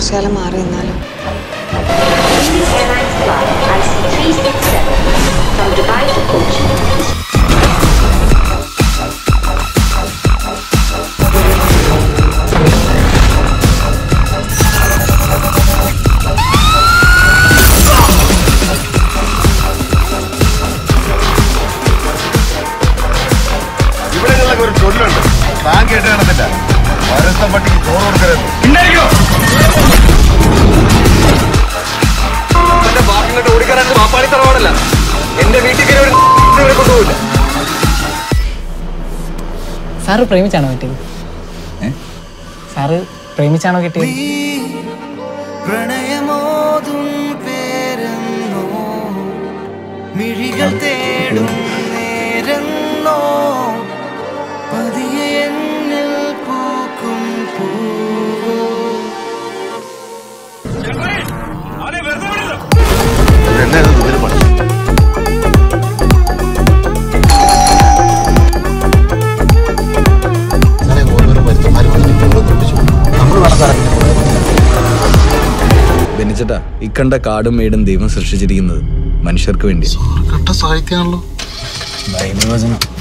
കുറച്ചു കാലം മാറി നിന്നാലും Indian Airlines flight IC367 from Dubai to Kochi. ഇവിടെ ഞങ്ങൾക്ക് ഒരു ചൊല്ലുണ്ട് താൻ കേട്ട് നടന്നില്ല വരത്ത പട്ടിക്ക് ചോറ് കൊടുക്കരുത് എന്റെ ബാക്കിലോട്ട് ഓടിക്കാനായിട്ട് മാപ്പാടി തറവാടല്ല എന്റെ വീട്ടിൽ കയറി ഒരു കൊണ്ടുപോകില്ല സാറ് പ്രേമിച്ചാണോ കിട്ടിയത് സാറ് പ്രേമിച്ചാണോ കിട്ടിയത് പ്രണയമോതും പേരെന്നോ മിഴികൾ തേടും നേരെന്നോ പതിയെ എന്നിൽ പൂക്കും പൂവോ എന്നെ ഇത് ഇതിന് പണി അങ്ങനെ ഓരോരോ വരുത്തന്മാർ വന്നിട്ട് ഓരോ നിർമ്മിച്ചു നമ്മൾ വേണം സാറേ ഇതിനെ കൊണ്ടുപോകാൻ. ബെനിച്ചേട്ടാ ഇക്കണ്ട കാടും മേടും ദൈവം സൃഷ്ടിച്ചിരിക്കുന്നത് മനുഷ്യർക്ക് വേണ്ടി കട്ട സാഹിത്യമാണല്ലോ ബൈബിൾ വചനം